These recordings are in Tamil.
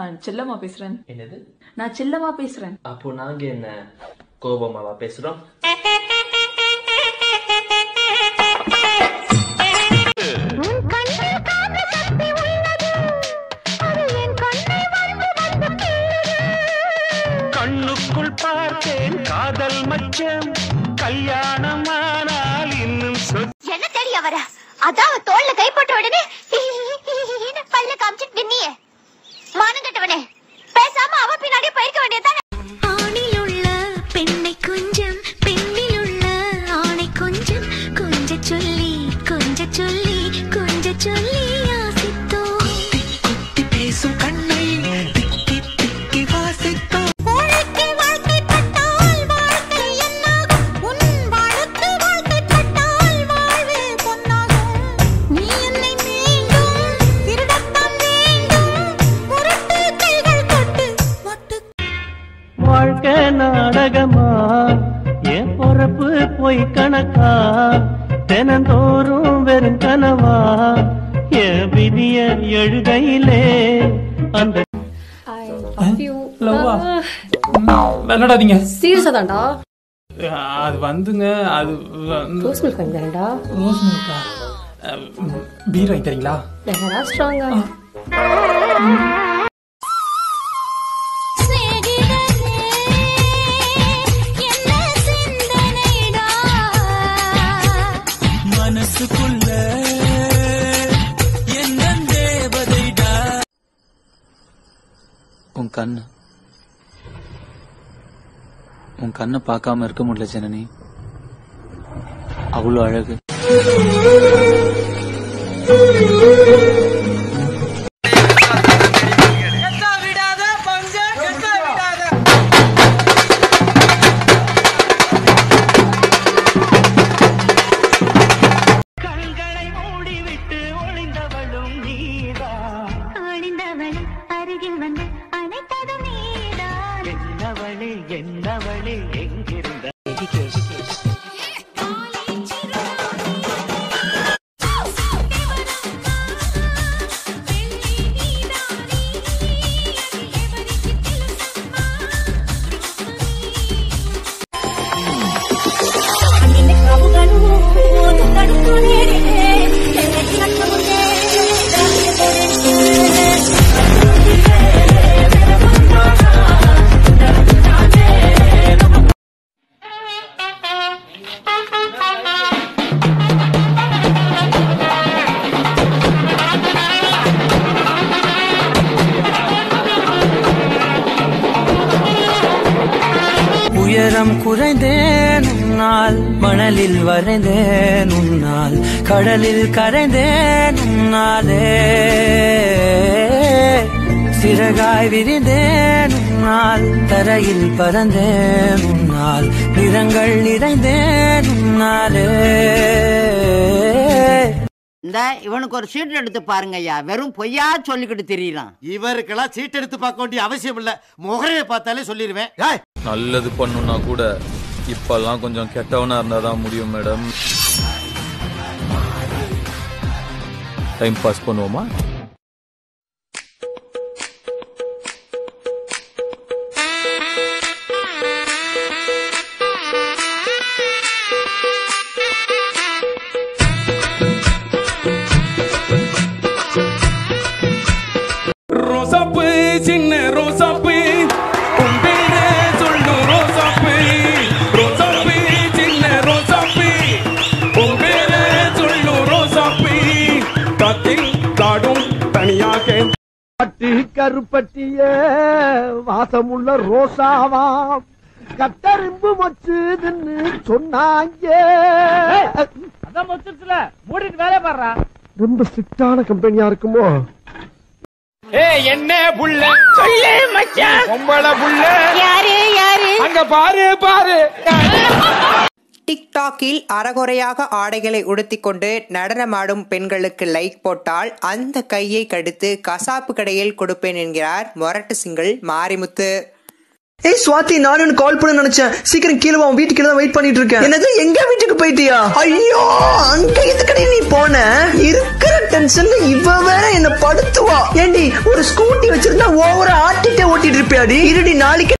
நான் செல்லம்மா பேசுறேன் என்னது நான் செல்லம்மா பேசுறேன் அப்போ நாங்க என்ன கோபமாவா பேசுறோம் கண்ணுக்குள் பார்த்தேன் காதல் மச்சம் கல்யாணமானால் இன்னும் சொல் என்ன தேடி அவர அதான் அவ தோல்ல கை போட்ட உடனே பல்ல காமிச்சிட்டு நின்னியே மானங்கட்டவனே பேசாம அவ பின்னாடியே போயிருக்க வேண்டியதானே ஆணில் உள்ள பெண்ணை கொஞ்சம் பெண்ணில் உள்ள ஆணை கொஞ்சம் கொஞ்ச சொல்லி கொஞ்ச சொல்லி கொஞ்ச சொல்லி ஆசித்தோம் பேசும் கண்ணை திக்கி திக்கி வாசித்தோம் கோழைக்கு வாழ்க்கைப்பட்டால் வாழ்க்கை என்னாகும் உன் வாழுக்கு வாழ்க்கைப்பட்டால் வாழ்வே பொன்னாகும் நீ என்னை மீண்டும் திருடத்தான் வேண்டும் முரட்டு கைகள் கொட்டு மொட்டு வாழ்க்கை நாடகமா என் பொறப்பு போய் கணக்கா தினந்தோறும் வெறும் கனவா என் விதிய எழுதையிலே அந்த லவ்வா விளையாடாதீங்க சீரியஸா தான்டா அது வந்துங்க அது வந்து ரோஸ் மில்க் வாங்கி தரேன்டா ரோஸ் மில்கா பீர் வாங்கி தரீங்களா வேறா ஸ்ட்ராங்கா மனசுக்குள்ள என்ன தேவதைடா உன் கண்ணு உன் கண்ணை பார்க்காம இருக்க முடியல ஜனனி அவ்வளோ அழகு கண்களை மூடிவிட்டு ஒளிந்தவளும் நீதான் ஒளிந்தவள் அருகில் வந்து அனைத்ததும் நீதான் என்னவளே என்னவளே எங்கிருந்த உயரம் குறைந்தேன் உன்னால் மணலில் வரைந்தேன் உன்னால் கடலில் கரைந்தேன் உன்னாலே சிறகாய் விரிந்தேன் உன்னால் தரையில் பறந்தேன் உன்னால் நிறங்கள் நிறைந்தேன் உன்னாலே இந்த இவனுக்கு ஒரு சீட் எடுத்து பாருங்க ஐயா வெறும் பொய்யா சொல்லிக்கிட்டு தெரியலாம் இவருக்கெல்லாம் சீட் எடுத்து பார்க்க வேண்டிய அவசியம் இல்ல முகரையை பார்த்தாலே சொல்லிடுவேன் ஏய், நல்லது பண்ணுனா கூட இப்பெல்லாம் கொஞ்சம் கெட்டவனா இருந்தா தான் முடியும் மேடம் டைம் பாஸ் பண்ணுவோமா ரோசாப்பு சின்ன ரோசாப்பு உன் பேரே சொல்லு ரோசாப்பு ரோசாப்பு சின்ன ரோசாப்பு உன் பேரே சொல்லு ரோசாப்பு காத்தில் காடும் தனியாக பட்டி கருப்பட்டிய வாசமுள்ள ரோசாவா கத்தரிம்பு மொச்சுதுன்னு சொன்னாங்க அதான் மொச்சுல மூடிட்டு வேலை பாடுறா ரொம்ப ஸ்ட்ரிக்டான கம்பெனியா இருக்குமோ ஏய் என்ன புள்ள சொல்லு மச்சான் பொம்பளை புள்ள யாரு யாரு அங்க பாரு பாரு டிக்டாக்கில் அறகுறையாக ஆடைகளை உடுத்திக்கொண்டு நடனமாடும் பெண்களுக்கு லைக் போட்டால் அந்த கையை கடித்து கசாப்பு கடையில் கொடுப்பேன் என்கிறார் மொரட்டு சிங்கிள் மாரிமுத்து ஏய் சுவாதி நானும் கால் பண்ண நினைச்சேன் சீக்கிரம் கீழே வா உன் வீட்டுக்கு கீழே வெயிட் பண்ணிட்டு இருக்கேன் என்னது எங்க வீட்டுக்கு போயிட்டியா ஐயோ அங்க எதுக்கடி நீ போன இருக்கிற டென்ஷன்ல இவ வேற என்ன படுத்துவா ஏண்டி ஒரு ஸ்கூட்டி வச்சிருந்தா ஓவரா ஆட்டிட்டே ஓட்டிட்டு இருப்பியாடி இருடி நாளைக்கு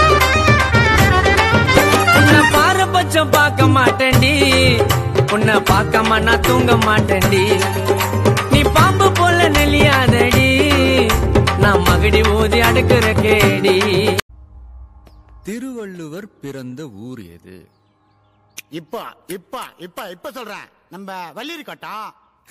உன்னை பாரபட்சம் பார்க்க மாட்டேன்டி உன்னை பார்க்காம நான் தூங்க மாட்டேன்டி நீ பாம்பு போல நெளியாதடி நான் மகடி ஊதி அடுக்குற கேடி திருவள்ளுவர் பிறந்த ஊர் எது இப்ப இப்ப இப்ப இப்ப சொல்றேன் நம்ம வள்ளிரி கட்டம்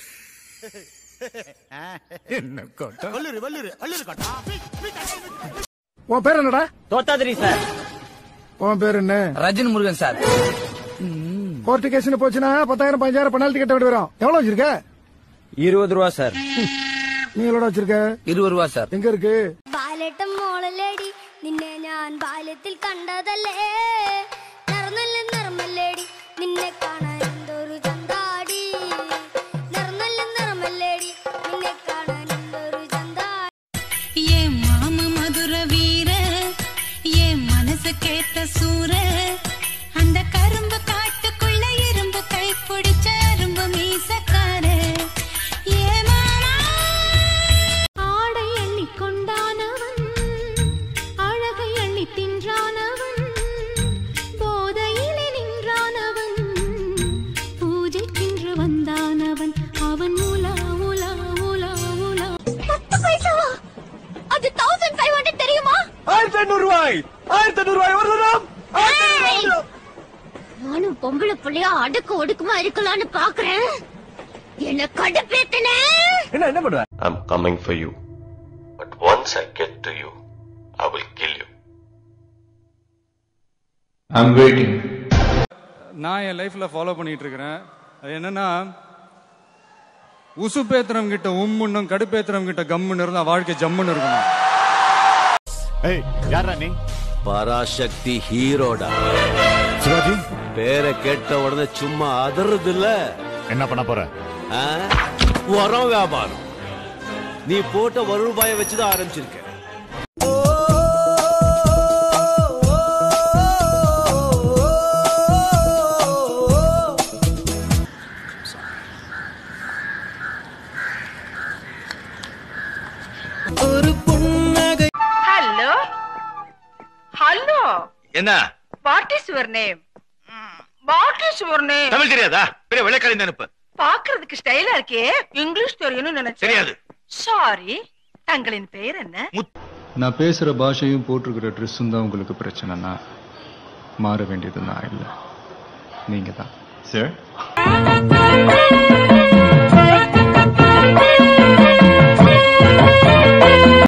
என்ன கோட்டா வள்ளூர் வள்ளூர் வள்ளூர் கட்டம் உன் பேர் என்னடா தோத்தாதிரி சார் உன் பேர் என்ன ரஜினி முருகன் சார் கோர்ட்டு கேஸ்னு போச்சுன்னா பத்தாயிரம் பதினஞ்சாயிரம் பெனால்ட்டி கட்ட வேண்டி வரும் எவ்வளவு வச்சிருக்க இருபது ரூபா சார் நீ எவ்வளவு வச்சிருக்க இருபது ரூபா சார் எங்க இருக்கு ബാലട്ടം മോളല്ലേടി നിന്നെ ഞാൻ ബാല്യത്തിൽ കണ്ടതല്ലേ നിറന്നല്ല നിറമല്ലേടി നിന്നെ കാണാൻ എന്തൊരു ചന്താടി നിറന്നല്ല നിറമല്ലേടി നിന്നെ കാണാൻ എന്തൊരു ചന്താടി ஏ மாம மதுர வீர ஏ மனசு கேட்ட சூர அந்த கரும்பு காட்டுக்குள்ள இரும்பு கை பிடிச்ச அரும்பு மீசக்கார ஏ மாமா ஆடை எண்ணி கொண்டானவன் அழகை எண்ணி தின்றானவன் போதையிலே நின்றானவன் பூஜைக்கென்று வந்தானவன் அவன் உலா உலா உலா உலா பத்து பைசாவா அது தௌசண்ட் ஃபைவ் ஹண்ட்ரட் தெரியுமா ஆயிரத்தி ஐநூறு ரூபாய் ஆயிரத்தி ஐநூறு ரூபாய் ஒரு தினம் ஏய்! நானும் பொம்பளை புள்ளையா அடுக்கு ஒடுக்குமா இருக்கலாம்னு பாக்குறேன் என்ன கடுப்பேத்தனே என்ன என்ன பண்ணுவ I'm coming for you. But once I get to you, I will kill you. I'm waiting. நான் என் லைஃப்ல ஃபாலோ பண்ணிட்டு இருக்கிறேன் அது என்னன்னா உசுப்பேத்திரம் கிட்ட உம்முன்னும் கடுப்பேத்திரம் கிட்ட கம்முன்னு இருந்தா வாழ்க்கை ஜம்முன்னு இருக்கணும் ஏய் யாரா நீ பராசக்தி ஹீரோடா சிவாஜி பேரை கேட்ட உடனே சும்மா அதறது இல்ல என்ன பண்ண போற உரம் வியாபாரம் நீ போட்ட ஒரு ரூபாயை வச்சுதான் ஆரம்பிச்சிருக்க ஒரு புன்னகை ஹலோ ஹலோ என்ன what is your name what is your name Tamil தெரியாதா பெரிய வெள்ளைக்காரி நினைப்பு பாக்குறதுக்கு ஸ்டைலா இருக்கே இங்கிலீஷ் தெரியும்னு நினைச்சேன் தெரியாது. சாரி தங்களின் பெயர் என்ன நான் பேசுற பாஷையும் போட்டிருக்கிற ட்ரெஸ்ஸும் தான் உங்களுக்கு பிரச்சனைனா மாற வேண்டியது நான் இல்லை நீங்க தான் சார்